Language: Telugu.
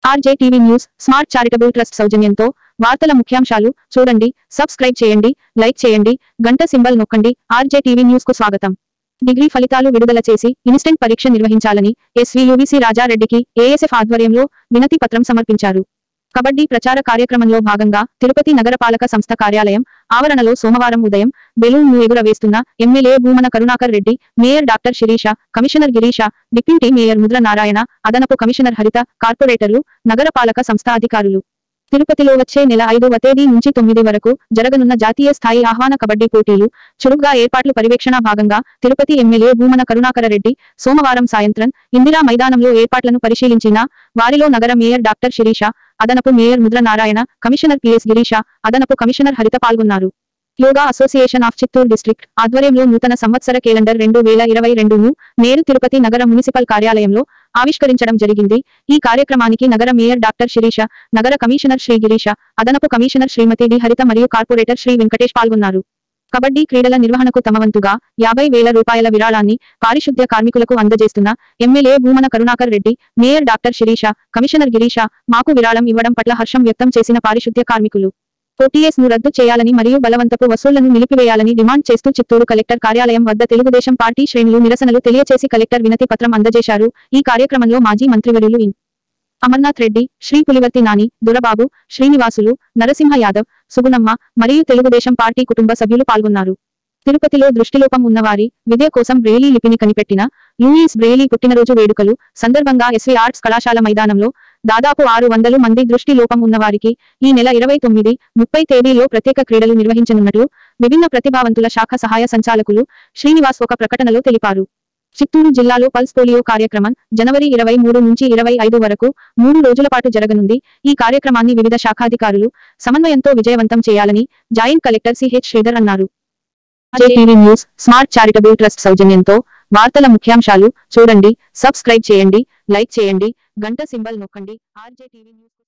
RJ TV news smart charitable trust సౌజన్యంతో వార్తల ముఖ్యాంశాలు చూడండి సబ్స్క్రైబ్ చేయండి లైక్ చేయండి గంట సింబల్ నొక్కండి ఆర్జే టీవీ న్యూస్ కు స్వాగతం డిగ్రీ ఫలితాలు విడుదల చేసి ఇన్స్టెంట్ పరీక్ష నిర్వహించాలని ఎస్వీయూవీసీ రాజారెడ్డికి ఏఎస్ఎఫ్ ఆధ్వర్యంలో వినతి పత్రం సమర్పించారు కబడ్డీ ప్రచార కార్యక్రమంలో భాగంగా తిరుపతి నగరపాలక సంస్థ కార్యాలయం ఆవరణలో సోమవారం ఉదయం బెలూన్ను ఎగురవేస్తున్న MLA Bhumana Karunakar Reddy mayor doctor Sirisha commissioner Girisha deputy mayor Mudra Narayana అదనపు కమిషనర్ హరిత కార్పొరేటర్లు నగరపాలక సంస్థ అధికారులు తిరుపతిలో వచ్చే నెల ఐదవ తేదీ నుంచి తొమ్మిది వరకు జరగనున్న జాతీయ స్థాయి ఆహ్వాన కబడ్డీ పోటీలు చురుగ్గా ఏర్పాట్లు పర్యవేక్షణ భాగంగా తిరుపతి ఎమ్మెల్యే భూమన కరుణాకర రెడ్డి సోమవారం సాయంత్రం ఇందిరా మైదానంలో ఏర్పాట్లను పరిశీలించిన వారిలో నగర మేయర్ డాక్టర్ శిరీష అదనపు mayor Mudra Narayana commissioner PS Girisha అదనపు కమిషనర్ హరిత పాల్గొన్నారు Yoga association of Chittoor district ఆధ్వర్యంలో నూతన సంవత్సర కేలెండర్ రెండు వేల ఇరవై రెండును నేరు తిరుపతి నగర మున్సిపల్ కార్యాలయంలో ఆవిష్కరించడం జరిగింది ఈ కార్యక్రమానికి నగర మేయర్ డాక్టర్ శిరీష నగర కమిషనర్ శ్రీ గిరీష అదనపు కమిషనర్ శ్రీమతి డి హరిత మరియు కార్పొరేటర్ శ్రీ వెంకటేష్ పాల్గొన్నారు కబడ్డీ క్రీడల నిర్వహణకు తమ వంతుగా యాభై వేల రూపాయల విరాళాన్ని పారిశుద్ధ్య కార్మికులకు అందజేస్తున్న MLA Bhumana Karunakar Reddy mayor doctor Sirisha commissioner Girisha మాకు విరాళం ఇవ్వడం పట్ల హర్షం వ్యక్తం చేసిన పారిశుద్ధ్య కార్మికులు ఓటీఎస్ ను రద్దు చేయాలని మరియు బలవంతపు వసూళ్లను నిలిపివేయాలని డిమాండ్ చేస్తూ చిత్తూరు కలెక్టర్ కార్యాలయం వద్ద తెలుగుదేశం పార్టీ శ్రేణులు నిరసనలు తెలియచేసి కలెక్టర్ వినతి పత్రం అందజేశారు ఈ కార్యక్రమంలో మాజీ మంత్రివర్యులు ఇన్ అమర్నాథ్ రెడ్డి శ్రీ పులివర్తి నాని దురబాబు శ్రీనివాసులు నరసింహ యాదవ్ సుగుణమ్మ మరియు తెలుగుదేశం పార్టీ కుటుంబ సభ్యులు పాల్గొన్నారు తిరుపతిలో దృష్టిలోపం ఉన్నవారి విద్య కోసం బ్రెయిలీ లిపిని కనిపెట్టిన లూయిస్ బ్రెయిలీ పుట్టినరోజు వేడుకలు సందర్భంగా ఎస్వి ఆర్ట్స్ కళాశాల మైదానంలో దాదాపు ఆరు వందలు మంది దృష్టి లోపం ఉన్నవారికి ఈ నెల ఇరవై తొమ్మిది ముప్పై తేదీలో ప్రత్యేక క్రీడలు నిర్వహించనున్నట్లు విభిన్న ప్రతిభావంతుల శాఖ సహాయ సంచాలకులు శ్రీనివాస్ ఒక ప్రకటనలో తెలిపారు చిత్తూరు జిల్లాలో పల్స్ పోలియో కార్యక్రమం జనవరి ఇరవై మూడు నుంచి ఇరవై ఐదు వరకు మూడు రోజుల పాటు జరగనుంది ఈ కార్యక్రమాన్ని వివిధ శాఖాధికారులు సమన్వయంతో విజయవంతం చేయాలని జాయింట్ కలెక్టర్ సిహెచ్ శ్రీధర్ అన్నారు TV news smart charitable trust సౌజన్యంతో వార్తల ముఖ్యాంశాలు చూడండి సబ్స్క్రైబ్ చేయండి లైక్ చేయండి గంట సింబల్ నొక్కండి ఆర్జే టీవీ న్యూస్